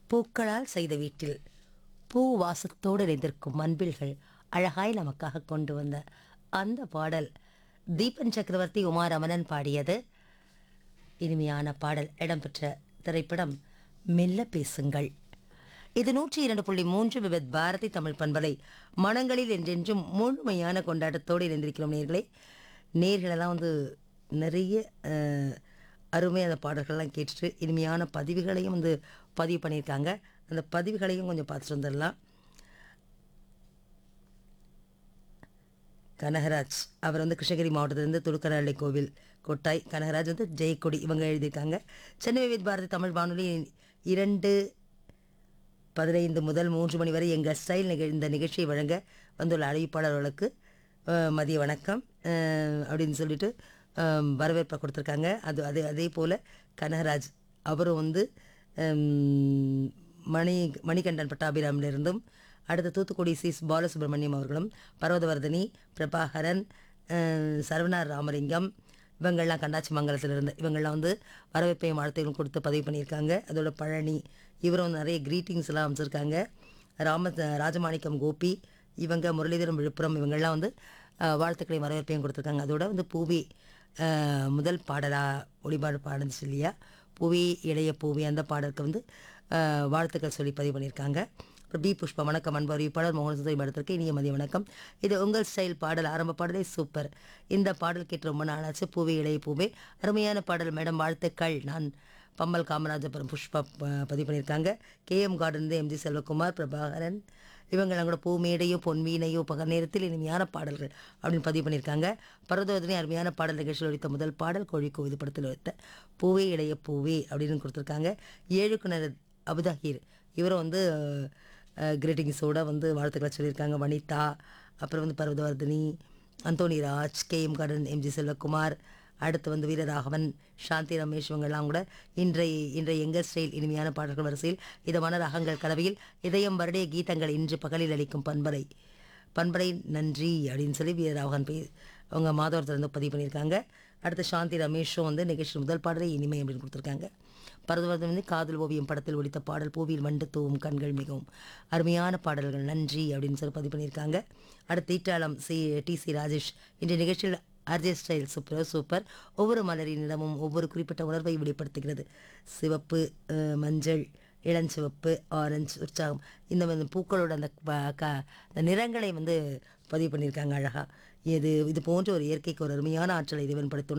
பூக்களால் செய்த வீட்டில் பூ வாசத்தோடு நிறைந்திருக்கும் மண்பில்கள் அழகாய் நமக்காக கொண்டு வந்த அந்த பாடல் தீபன் சக்கரவர்த்தி உமாரமணன் பாடியது இனிமையான பாடல் இடம்பெற்ற திரைப்படம் மெல்ல பேசுங்கள் இது நூற்றி இரண்டு புள்ளி மூன்று விபத் பாரதி தமிழ் பண்பலை மனங்களில் என்றென்றும் முழுமையான கொண்டாட்டத்தோடு இணைந்திருக்கிறோம் நேர்களே நேர்களெல்லாம் வந்து நிறைய அஹ், அருமையான பாடல்கள்லாம் கேட்டுட்டு இனிமையான பதிவுகளையும் வந்து பதிவு பண்ணியிருக்காங்க அந்த பதிவுகளையும் கொஞ்சம் பார்த்துட்டு வந்துடலாம் கனகராஜ் அவர் வந்து கிருஷ்ணகிரி மாவட்டத்திலிருந்து துடுக்கரள்ளி கோவில் கொட்டாய் கனகராஜ் வந்து ஜெயக்கொடி இவங்க எழுதியிருக்காங்க சென்னை விவித் பாரதி தமிழ் வானொலி இரண்டு பதினைந்து முதல் மூன்று மணி வரை எங்கள் ஸ்டைல் நிக இந்த நிகழ்ச்சியை வழங்க வந்துள்ள அழைப்பாளர்களுக்கு அஹ், மதிய வணக்கம் அஹ், அப்படின்னு சொல்லிட்டு அஹ், வரவேற்பை கொடுத்துருக்காங்க அது அதே அதே போல் கனகராஜ் அவரும் வந்து ஹம், மணி மணிகண்டன் பட்டாபிராமிலிருந்தும் அடுத்து தூத்துக்குடி சிஸ் பாலசுப்ரமணியம் அவர்களும் பர்வதவர்தினி பிரபாகரன் அஹ், சரவணார் ராமலிங்கம் இவங்கள்லாம் கண்டாச்சி மங்கலத்திலிருந்து இவங்கெல்லாம் வந்து வரவேற்பையும் வாழ்த்தையும் கொடுத்து பதிவு பண்ணியிருக்காங்க அதோட பழனி இவரும் நிறைய greetings எல்லாம் அமைச்சிருக்காங்க ராம ராஜமாணிக்கம் கோபி இவங்க முரளிதரம் விழுப்புரம் இவங்கெல்லாம் வந்து அஹ், வாழ்த்துக்களையும் வரவேற்பையும் கொடுத்துருக்காங்க அதோட வந்து பூவி அஹ், முதல் பாடலாக ஒளிபாடு பாடுச்சு இல்லையா பூவி இளைய பூவி அந்த பாடலுக்கு வந்து அஹ், வாழ்த்துக்கள் சொல்லி பதிவு பண்ணியிருக்காங்க அப்புறம் பி புஷ்பா வணக்கம் அன்பு அறிவிப்பாளர் மோகன் சுந்தரி படத்திற்கு இனிய மதிய வணக்கம் இது உங்கள் ஸ்டைல் பாடல் ஆரம்ப பாடலே சூப்பர் இந்த பாடல் கேட்டு ரொம்ப நாளாச்சு பூவே இளைய பூவே அருமையான பாடல் மேடம் வாழ்த்துக்கள் நான் பம்மல் காமராஜபுரம் புஷ்பா ப- பதிவு பண்ணியிருக்காங்க KM garden MG Selvakumar Prabhakaran இவங்கெல்லாம் கூட பூமேடையோ பொன்வீனையோ பகல் நேரத்தில் இனிமையான பாடல்கள் அப்படின்னு பதிவு பண்ணியிருக்காங்க பரதோதனை அருமையான பாடல் நிகழ்ச்சியில் ஒழித்த முதல் பாடல் கோழிக்கோ இது படத்தில் ஒழித்த பூவே இளைய பூவே அப்படின்னு கொடுத்துருக்காங்க ஏழுக்குனர் அபுதாஹீர் இவரும் வந்து கிரீட்டிங்ஸோட வந்து வாழ்த்துக்களை சொல்லியிருக்காங்க வனிதா அப்புறம் வந்து Parvathavardhini Anthony Raj K M garden MG Selvakumar அடுத்து வந்து வீரராகவன் சாந்தி ரமேஷ் இவங்கெல்லாம் கூட இன்றைய இன்றைய எங்கள் ஸ்டைல் இனிமையான பாடல்கள் வரிசையில் இதமான ரகங்கள் கலவையில் இதயம் வருடைய கீதங்கள் இன்று பகலில் அளிக்கும் பண்பலை பண்பலை நன்றி அப்படின்னு சொல்லி வீரராகவன் போய் அவங்க மாதவரத்துலேருந்து பதிவு பண்ணியிருக்காங்க அடுத்து சாந்தி ரமேஷும் வந்து நிகழ்ச்சி முதல் பாடலை இனிமை அப்படின்னு கொடுத்துருக்காங்க பரதவர்தன் வந்து காதல் ஓவியம் படத்தில் ஒலித்த பாடல் பூவியில் வண்டு தூவும் கண்கள் மிகவும் அருமையான பாடல்கள் நன்றி அப்படின்னு சொல்லி பதிவு பண்ணியிருக்காங்க அடுத்து ஈட்டாளம் சி டி சி ராஜேஷ் இன்றைய நிகழ்ச்சியில் ஆர்ஜே ஸ்டைல் சூப்பர் சூப்பர் ஒவ்வொரு மலரினிடமும் ஒவ்வொரு குறிப்பிட்ட உணர்வை வெளிப்படுத்துகிறது சிவப்பு அஹ், மஞ்சள் இளஞ்சிவப்பு ஆரஞ்சு உற்சாகம் இந்த மாதிரி பூக்களோட அந்த ப- க- அந்த நிறங்களை வந்து பதிவு பண்ணியிருக்காங்க அழகாக இது இது போன்ற ஒரு இயற்கைக்கு ஒரு அருமையான ஆற்றலை இறைவன் படைத்துள்ளார்